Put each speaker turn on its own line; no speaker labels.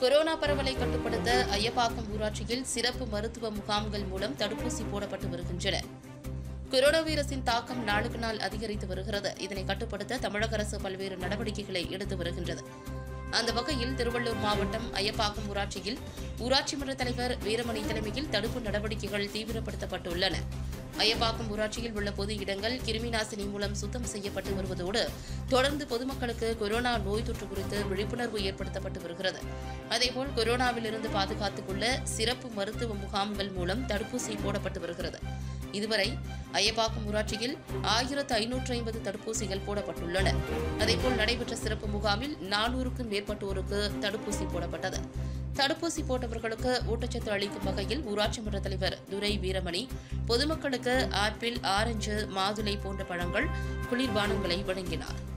corona பரவலை கட்டுப்படுத்த ஐயப்பாக்கம் ஊராட்சியில் சிறப்பு மருத்துவ முகாம்கள் மூலம் தடுப்பூசி போடப்பட்டு வருகின்றன கொரோனா வைரஸின் தாக்கம் நாளுக்கு நாள் அதிகரித்து வருகிறது இதனை கட்டுப்படுத்த தமிழக அரசு பல்வேறு நடவடிக்கைகளை எடுத்து வருகின்றது அந்த வகையில் திருவள்ளூர் மாவட்டம் ஐயப்பாக்கம் ஊராட்சியில் ஊராட்சி மன்ற தலைவர் வீரமணி தலைமையில் தடுப்பு நடவடிக்கைகள் தீவிரப்படுத்தப்பட்டுள்ளன ஐயப்பாக்கம் ஊராட்சியில் உள்ள பொது இடங்கள் கிருமிநாசினி மூலம் சுத்தம் செய்யப்பட்டு வருவதோடு தொடர்ந்து பொதுமக்களுக்கு கொரோனா நோய் தொற்று குறித்து விழிப்புணர்வு ஏற்படுத்தப்பட்டு வருகிறது அதேபோல் கொரோனாவிலிருந்து பாதுகாத்துக் கொள்ள சிறப்பு மருத்துவ முகாம்கள் மூலம் தடுப்பூசி போடப்பட்டு வருகிறது இதுவரை ஐயப்பாக்கம் ஊராட்சியில் ஆயிரத்து ஐநூற்று ஐம்பது தடுப்பூசிகள் போடப்பட்டுள்ளன அதேபோல் நடைபெற்ற சிறப்பு முகாமில் நானூறுக்கும் மேற்பட்டோருக்கு தடுப்பூசி போடப்பட்டது தடுப்பூசி போட்டவர்களுக்கு ஊட்டச்சத்து அளிக்கும் வகையில் ஊராட்சி மன்ற தலைவர் துரை வீரமணி பொதுமக்களுக்கு ஆப்பிள் ஆரஞ்சு மாதுளை போன்ற பழங்கள் குளிர்பானங்களை வழங்கினார்